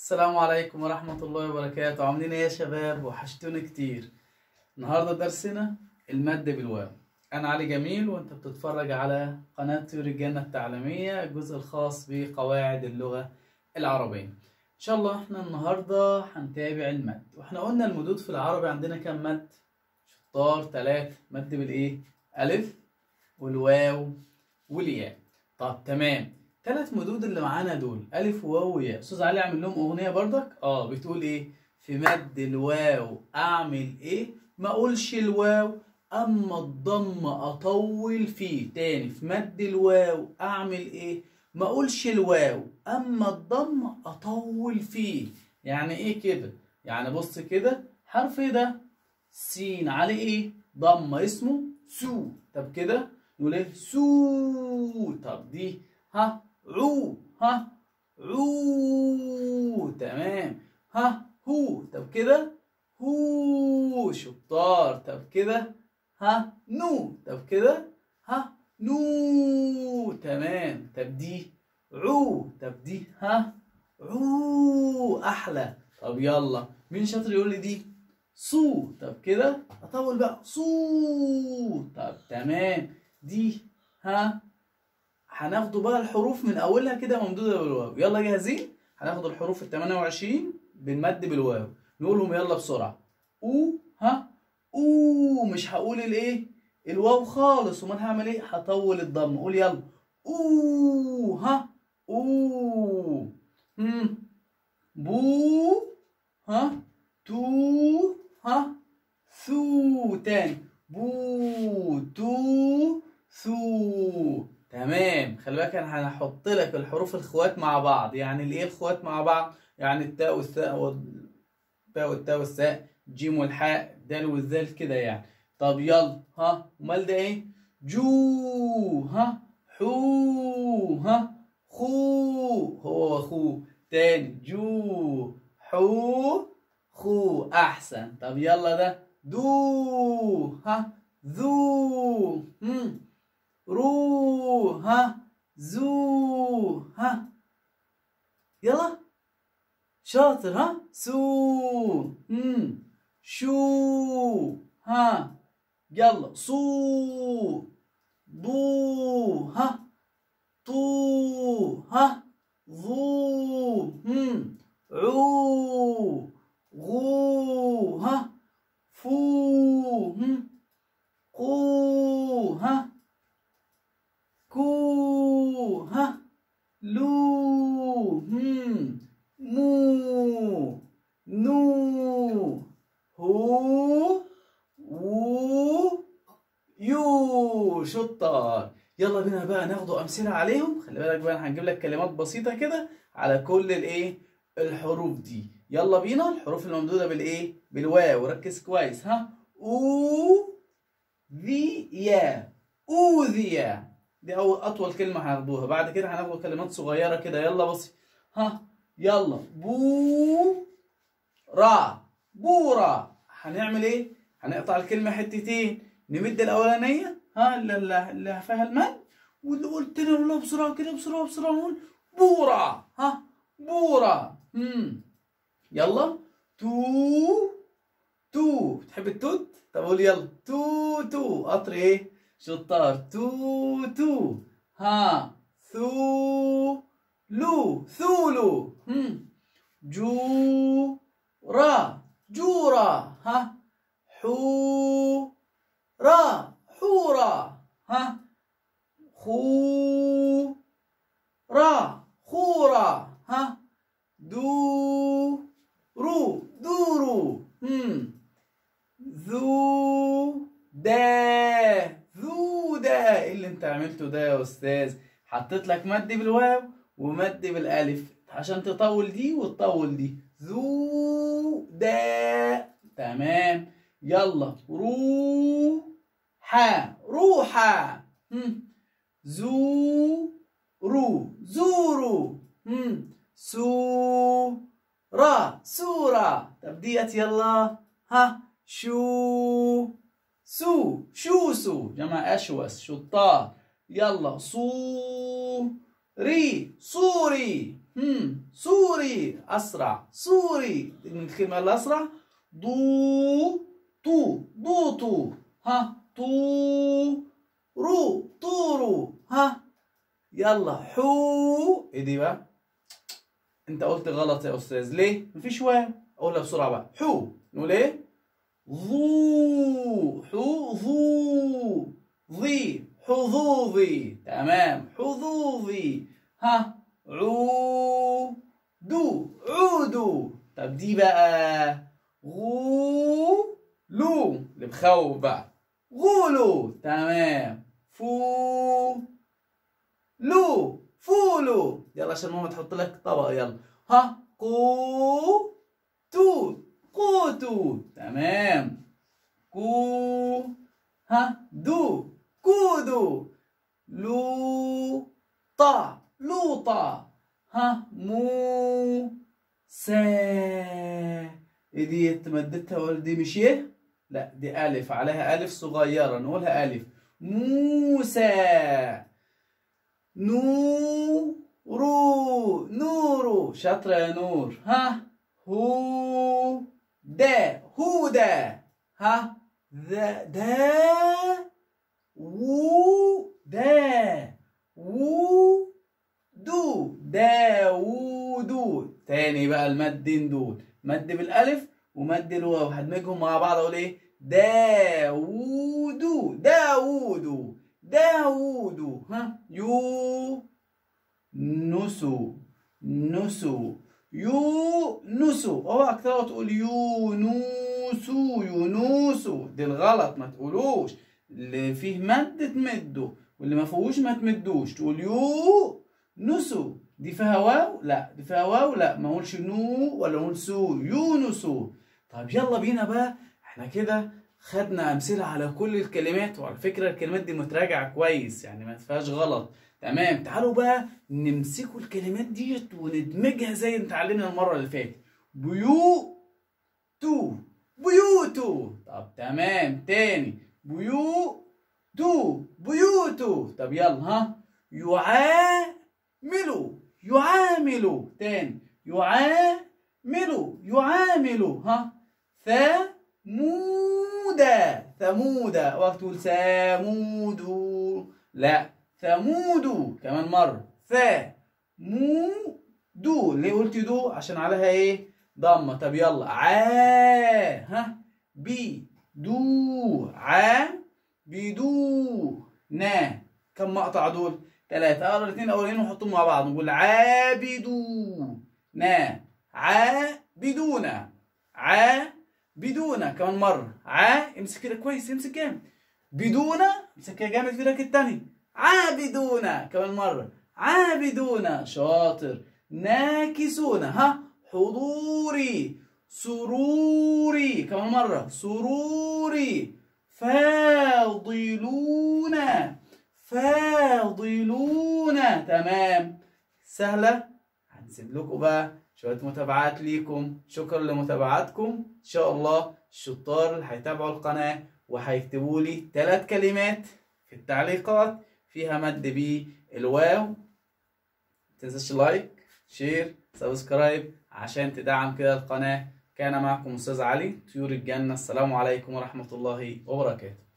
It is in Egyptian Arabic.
السلام عليكم ورحمة الله وبركاته عاملين ايه يا شباب وحشتوني كتير النهاردة درسنا المد بالواو أنا علي جميل وأنت بتتفرج على قناة رجالنا التعليمية الجزء الخاص بقواعد اللغة العربية إن شاء الله احنا النهاردة هنتابع المد واحنا قلنا المدود في العربي عندنا كام مد شطار تلاتة مد بالإيه ألف والواو والياء طب تمام ثلاث مدود اللي معانا دول الف وواو وياء استاذ علي اعمل لهم اغنيه بردك اه بتقول ايه في مد الواو اعمل ايه ما اقولش الواو اما الضم اطول فيه تاني في مد الواو اعمل ايه ما اقولش الواو اما الضم اطول فيه يعني ايه كده يعني بص كده حرف ايه ده سين عليه ايه ضمه اسمه سو طب كده نقول ايه سو طب دي ها عو ها عو تمام ها هو طب كده هو شطار طب كده ها نو طب كده ها نو تمام طب دي عو طب دي ها عو احلى طب يلا مين شاطر يقول لي دي صو طب كده اطول بقى صو طب تمام دي ها هناخدوا بقى الحروف من اولها كده ممدوده بالواو يلا جاهزين هناخد الحروف ال 28 بالمد بالواو نقولهم يلا بسرعه او ها او مش هقول الايه الواو خالص امال هعمل ايه هطول الضم قول يلا او ها او هم بو ها تو ها ثو تاني بو تو ثو تمام خلي بالك انا هحط لك الحروف الخوات مع بعض يعني الايه الخوات مع بعض يعني التاء والثاء والباء والتاء والثاء جيم والحاء الدال والذال كده يعني طب يلا ها امال ده ايه جو ها حو ها خو هو واخوه تاني جو حو خو احسن طب يلا ده دو ها ذو هم رو ها زو ها يلا شاطر ها سو هم شو ها يلا صو ضو ها طو ها ضو هم عو غو ها فو هم قو ها كو ها لو هم مو نو هو و يو شطار يلا بينا بقى ناخدوا امثله عليهم خلي بالك بقى هنجيب لك كلمات بسيطه كده على كل الايه الحروف دي يلا بينا الحروف الممدوده بالايه بالواو ركز كويس ها او ذي يا اوذيا دي أول أطول كلمة هناخدوها بعد كده هناخد كلمات صغيرة كده يلا بصي ها يلا بو را بورا هنعمل إيه؟ هنقطع الكلمة حتتين نمد الأولانية ها اللي, اللي فيها المد واللي قلت لنا والله بسرعة كده بسرعة بسرعة نقول بورا ها بورا هم يلا تو تو بتحب التوت؟ طب قول يلا تو تو قطر ايه؟ شطار تو تو ها ثو لو ثولو هم جو را جورا ها حو را حورا ها خو را خورا ها دو رو دورو هم ذو دا ذو ده ايه اللي انت عملته ده يا استاذ حطيت لك مد بالواو ومد بالالف عشان تطول دي وتطول دي ذو ده تمام يلا رو حا روحا زو رو زورو سو را سورة طب ديت يلا ها شو سو شوسو جمع أشوس شطار يلا صو ري صوري هم سوري أسرع سوري الكلمة الأسرع ضو طو ضو طو ها طو رو طورو ها يلا حو ايه دي بقى انت قلت غلط يا استاذ ليه مفيش واو اقولها بسرعه بقى حو نقول ايه ضو حو ضو ضي حظوظي تمام حظوظي ها عو دو عودو طب دي بقى غو لو اللي بخوف بقى غولو تمام فو لو فولو يلا عشان ماما تحط لك طبق يلا ها قو تو قوتو تمام كو ها دو كودو لو طا لوطا ها مو سا إيه دي مدتها ولا دي مش يه لا دي ألف عليها ألف صغيرة نقولها ألف موسى نورو نورو شاطرة يا نور ها هو دا هودا ها ذا دا وو دا وو دو داوودو تاني بقى المدين دول مد بالالف ومد الواو هدمجهم مع بعض اقول ايه داوودو داوودو داوودو ها يو نسو نسو يو نسو اوعى كده تقول يونسو يونسو دي الغلط ما تقولوش اللي فيه مد تمده واللي ما فيهوش ما تمدوش تقول يو نسو دي فيها واو لا دي فيها واو لا ما اقولش نو ولا اقول سو يونسو طب يلا بينا بقى احنا كده خدنا امثله على كل الكلمات وعلى فكره الكلمات دي متراجعه كويس يعني ما فيهاش غلط تمام تعالوا بقى نمسكوا الكلمات ديت وندمجها زي ما اتعلمنا المره اللي فاتت بيو تو بيوتو طب تمام تاني بيو دو بيوتو طب يلا ها يعاملوا يعاملوا تاني يعاملوا يعاملوا ها ثمودا ثمودا وقت تقول ثمود لا ثمود كمان مرة ثمود ليه قلت دو عشان عليها ايه ضمة طب يلا عا ها بي دو ع بدو نا كم مقطع دول ثلاثة اقرا الاثنين الاولانيين ونحطهم مع بعض نقول عابدو نا عابدون عابدون كمان مرة ع امسك كده كويس امسك جامد بدون امسك كده جامد في ايدك التاني عابدون كمان مرة عابدون شاطر ناكسون ها حضوري سروري كمان مرة سروري فاضلون فاضلون تمام سهلة هنسيب لكم بقى شوية متابعات ليكم شكرا لمتابعتكم إن شاء الله الشطار اللي هيتابعوا القناة وهيكتبوا لي ثلاث كلمات في التعليقات فيها مد بالواو متنساش لايك شير سبسكرايب عشان تدعم كده القناة كان معكم أستاذ علي طيور الجنة السلام عليكم ورحمة الله وبركاته